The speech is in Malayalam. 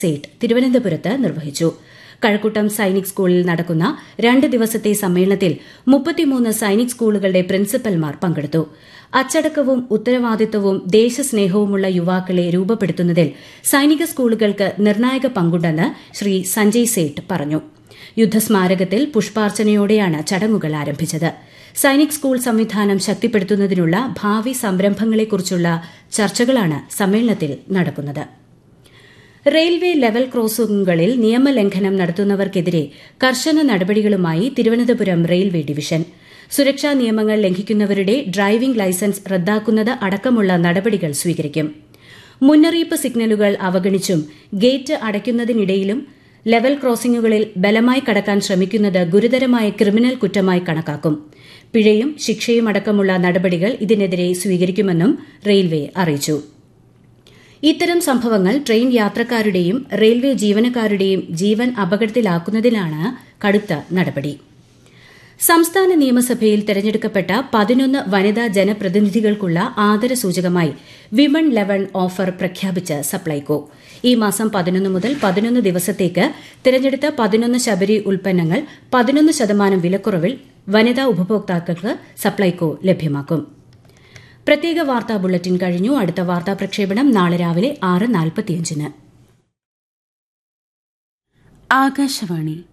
സേഠ് തിരുവനന്തപുരത്ത് നിർവഹിച്ചു കഴക്കൂട്ടം സൈനിക് സ്കൂളിൽ നടക്കുന്ന രണ്ട് ദിവസത്തെ സമ്മേളനത്തിൽ മുപ്പത്തിമൂന്ന് സൈനിക് സ്കൂളുകളുടെ പ്രിൻസിപ്പൽമാർ പങ്കെടുത്തു അച്ചടക്കവും ഉത്തരവാദിത്തവും ദേശസ്നേഹവുമുള്ള യുവാക്കളെ രൂപപ്പെടുത്തുന്നതിൽ സൈനിക സ്കൂളുകൾക്ക് നിർണായക പങ്കുണ്ടെന്ന് ശ്രീ സഞ്ജയ് സേഠ് പറഞ്ഞു യുദ്ധസ്മാരകത്തിൽ പുഷ്പാർച്ചനയോടെയാണ് ചടങ്ങുകൾ ആരംഭിച്ചത് സൈനിക് സ്കൂൾ സംവിധാനം ശക്തിപ്പെടുത്തുന്നതിനുള്ള ഭാവി സംരംഭങ്ങളെക്കുറിച്ചുള്ള ചർച്ചകളാണ് സമ്മേളനത്തിൽ നടക്കുന്നത് റെയിൽവേ ലെവൽ ക്രോസിംഗുകളിൽ നിയമലംഘനം നടത്തുന്നവർക്കെതിരെ കർശന നടപടികളുമായി തിരുവനന്തപുരം റെയിൽവേ ഡിവിഷൻ സുരക്ഷാ നിയമങ്ങൾ ലംഘിക്കുന്നവരുടെ ഡ്രൈവിംഗ് ലൈസൻസ് റദ്ദാക്കുന്നത് അടക്കമുള്ള നടപടികൾ സ്വീകരിക്കും മുന്നറിയിപ്പ് സിഗ്നലുകൾ അവഗണിച്ചും ഗേറ്റ് അടയ്ക്കുന്നതിനിടയിലും ലെവൽ ക്രോസിംഗുകളിൽ ബലമായി കടക്കാൻ ശ്രമിക്കുന്നത് ഗുരുതരമായ ക്രിമിനൽ കുറ്റമായി കണക്കാക്കും പിഴയും ശിക്ഷയും അടക്കമുള്ള നടപടികൾ ഇതിനെതിരെ സ്വീകരിക്കുമെന്നും റെയിൽവേ അറിയിച്ചു ഇത്തരം സംഭവങ്ങൾ ട്രെയിൻ യാത്രക്കാരുടെയും റെയിൽവേ ജീവനക്കാരുടെയും ജീവൻ അപകടത്തിലാക്കുന്നതിലാണ് കടുത്ത നടപടി സംസ്ഥാന നിയമസഭയിൽ തെരഞ്ഞെടുക്കപ്പെട്ട പതിനൊന്ന് വനിതാ ജനപ്രതിനിധികൾക്കുള്ള ആദരസൂചകമായി വിമൺ ലെവൻ ഓഫർ പ്രഖ്യാപിച്ച് സപ്ലൈകോ ഈ മാസം പതിനൊന്ന് മുതൽ പതിനൊന്ന് ദിവസത്തേക്ക് തിരഞ്ഞെടുത്ത പതിനൊന്ന് ശബരി ഉൽപ്പന്നങ്ങൾ പതിനൊന്ന് ശതമാനം വിലക്കുറവിൽ വനിതാ ഉപഭോക്താക്കൾക്ക് സപ്ലൈകോ ലഭ്യമാക്കും പ്രത്യേക വാർത്താ ബുള്ളറ്റിൻ കഴിഞ്ഞു അടുത്ത വാർത്താ പ്രക്ഷേപണം നാളെ രാവിലെ ആറ് നാൽപ്പത്തിയഞ്ചിന് ആകാശവാണി